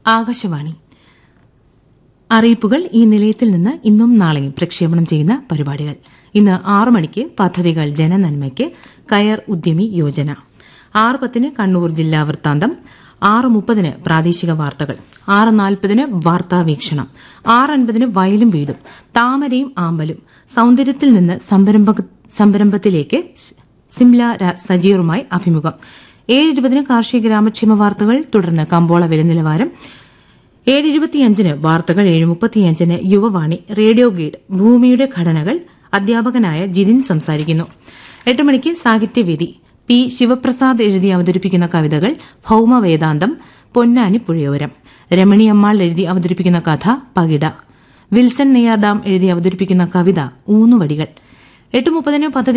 ആകാശവാണി അറിയിപ്പുകൾ ഈ നിലയത്തിൽ നിന്ന് ഇന്നും നാളെയും പ്രക്ഷേപണം ചെയ്യുന്ന പരിപാടികൾ ഇന്ന് ആറു മണിക്ക് പദ്ധതികൾ ജനനന്മയ്ക്ക് കയർ ഉദ്യമി യോജന ആറ് പത്തിന് കണ്ണൂർ ജില്ലാ വൃത്താന്തം ആറ് മുപ്പതിന് പ്രാദേശിക വാർത്തകൾ ആറ് നാൽപ്പതിന് വാർത്താ വീക്ഷണം ആറ് അൻപതിന് വയലും വീടും താമരയും ആമ്പലും സൌന്ദര്യത്തിൽ നിന്ന് സംരംഭത്തിലേക്ക് സിംല സജീറുമായി അഭിമുഖം ഏഴ് ഇരുപതിന് കാർഷിക ഗ്രാമക്ഷേമ വാർത്തകൾ തുടർന്ന് കമ്പോള വില നിലവാരം ഏഴ് ഇരുപത്തിയഞ്ചിന് വാർത്തകൾ ഏഴ് മുപ്പത്തിയഞ്ചിന് യുവവാണി റേഡിയോ ഗൈഡ് ഭൂമിയുടെ ഘടനകൾ അധ്യാപകനായ ജിതിൻ സംസാരിക്കുന്നു എട്ട് മണിക്ക് സാഹിത്യവേദി പി ശിവപ്രസാദ് എഴുതി അവതരിപ്പിക്കുന്ന കവിതകൾ ഭൌമവേദാന്തം പൊന്നാനി പുഴയോരം രമണി അമ്മാൾ എഴുതി അവതരിപ്പിക്കുന്ന കഥ പകിട വിൽസൺ നെയ്യാർഡാം എഴുതി അവതരിപ്പിക്കുന്ന കവിത ഊന്നുവടികൾ എട്ട് മുപ്പതിന് പദ്ധതി